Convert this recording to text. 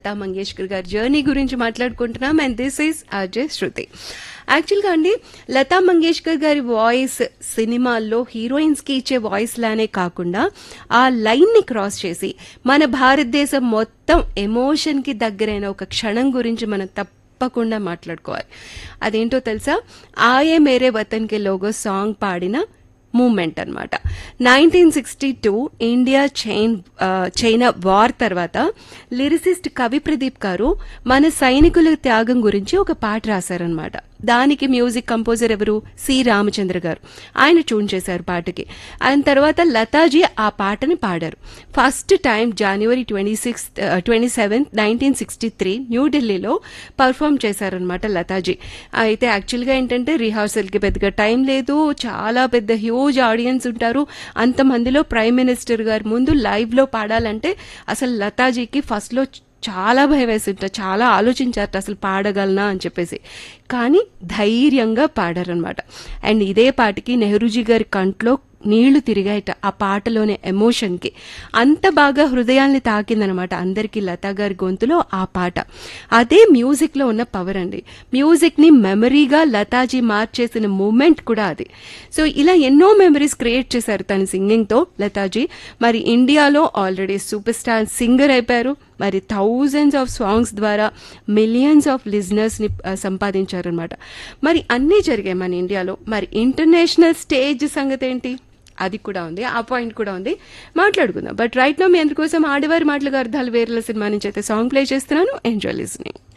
లతా మంగేష్కర్ గారి జర్నీ గురించి మాట్లాడుకుంటున్నాం and this is Ajay Shruti యాక్చువల్గా అండి లతా మంగేష్కర్ గారి వాయిస్ సినిమాల్లో హీరోయిన్స్ కి ఇచ్చే వాయిస్ లానే కాకుండా ఆ లైన్ ని క్రాస్ చేసి మన భారతదేశం మొత్తం ఎమోషన్ కి దగ్గరైన ఒక క్షణం గురించి మనం తప్పకుండా మాట్లాడుకోవాలి అదేంటో తెలుసా ఆయే మేరే వతన్ కే లోగో సాంగ్ పాడిన మూమెంట్ అనమాట నైన్టీన్ సిక్స్టీ టూ ఇండియా చైన్ ఆ, చైనా వార్ తర్వాత లిరిసిస్ట్ కవి ప్రదీప్ గారు మన సైనికుల త్యాగం గురించి ఒక పాట రాశారనమాట దానికి మ్యూజిక్ కంపోజర్ ఎవరు సి రామచంద్ర గారు ఆయన ట్యూన్ చేశారు పాటకి ఆయన తర్వాత లతాజీ ఆ పాటని పాడారు ఫస్ట్ టైం జనవరి twenty six twenty seventh nineteen sixty three న్యూఢిల్లీలో పర్ఫామ్ చేశారనమాట లతాజీ అయితే యాక్చువల్గా ఏంటంటే రిహార్సల్కి పెద్దగా టైం లేదు చాలా పెద్ద హ్యూజ్ ఆడియన్స్ ఉంటారు అంతమందిలో ప్రైమ్ మినిస్టర్ గారి ముందు లైవ్లో పాడాలంటే అసలు లతాజీకి ఫస్ట్లో చాలా భయం వేసి ఉంటారు చాలా ఆలోచించారట అసలు పాడగలనా అని చెప్పేసి కానీ ధైర్యంగా పాడారనమాట అండ్ ఇదే పాటికి నెహ్రూజీ గారి కంట్లో నీళ్లు తిరిగాయట ఆ పాటలోని ఎమోషన్కి అంత బాగా హృదయాల్ని తాకిందనమాట అందరికీ లతా గారి గొంతులో ఆ పాట అదే మ్యూజిక్లో ఉన్న పవర్ అండి మ్యూజిక్ని మెమరీగా లతాజీ మార్చేసిన మూమెంట్ కూడా అది సో ఇలా ఎన్నో మెమరీస్ క్రియేట్ చేశారు తన సింగింగ్తో లతాజీ మరి ఇండియాలో ఆల్రెడీ సూపర్ స్టార్ సింగర్ అయిపోయారు మరి థౌజండ్స్ ఆఫ్ సాంగ్స్ ద్వారా మిలియన్స్ ఆఫ్ లిజనర్స్ని సంపాదించారనమాట మరి అన్నీ జరిగాయి మన ఇండియాలో మరి ఇంటర్నేషనల్ స్టేజ్ సంగతి ఏంటి అది కూడా ఉంది ఆ పాయింట్ కూడా ఉంది మాట్లాడుకుందాం బట్ రైట్ నో మీ అందరి కోసం ఆడవారి మాటలుగా అర్థాలు వేరేల సినిమా నుంచి అయితే సాంగ్ ప్లే చేస్తున్నాను ఎంజాయ్ లిస్నింగ్